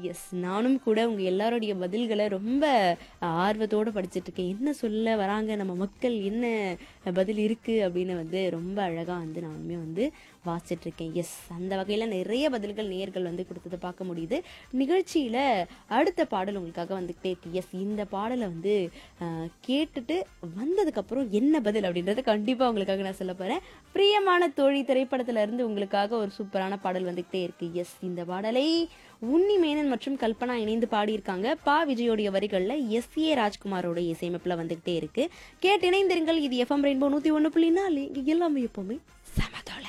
S நானும் கூட உங்க எல்லாருடைய பதில்களை ரொம்ப ஆர்வத்தோட படிச்சுட்டு இருக்கேன் என்ன சொல்ல வராங்க நம்ம மக்கள் என்ன பதில் இருக்கு அப்படின்னு வந்து ரொம்ப அழகா வந்து நானுமே வந்து வாசிச்சுட்டு இருக்கேன் எஸ் அந்த வகையில நிறைய பதில்கள் நேர்கள் வந்து கொடுத்ததை பார்க்க முடியுது நிகழ்ச்சியில அடுத்த பாடல் உங்களுக்காக வந்துகிட்டே இருக்கு எஸ் இந்த பாடலை வந்து அஹ், கேட்டுட்டு வந்ததுக்கு அப்புறம் என்ன பதில் அப்படின்றத கண்டிப்பா உங்களுக்காக நான் சொல்ல போறேன் பிரியமான தோழி திரைப்படத்துல இருந்து உங்களுக்காக ஒரு சூப்பரான பாடல் வந்துகிட்டே இருக்கு எஸ் இந்த பாடலை உன்னி மேனன் மற்றும் கல்பனா இணைந்து பாடியிருக்காங்க பா விஜயோடைய வரிகள்ல எஸ் ஏ ராஜ்குமாரோட இசையமைப்புல வந்துகிட்டே இருக்கு கேட்டு இணைந்திருங்கள் இது எஃப்எம் ரெயின்போ நூத்தி ஒண்ணு புள்ளி நாலு இங்க எல்லாமே எப்பவுமே சமதோல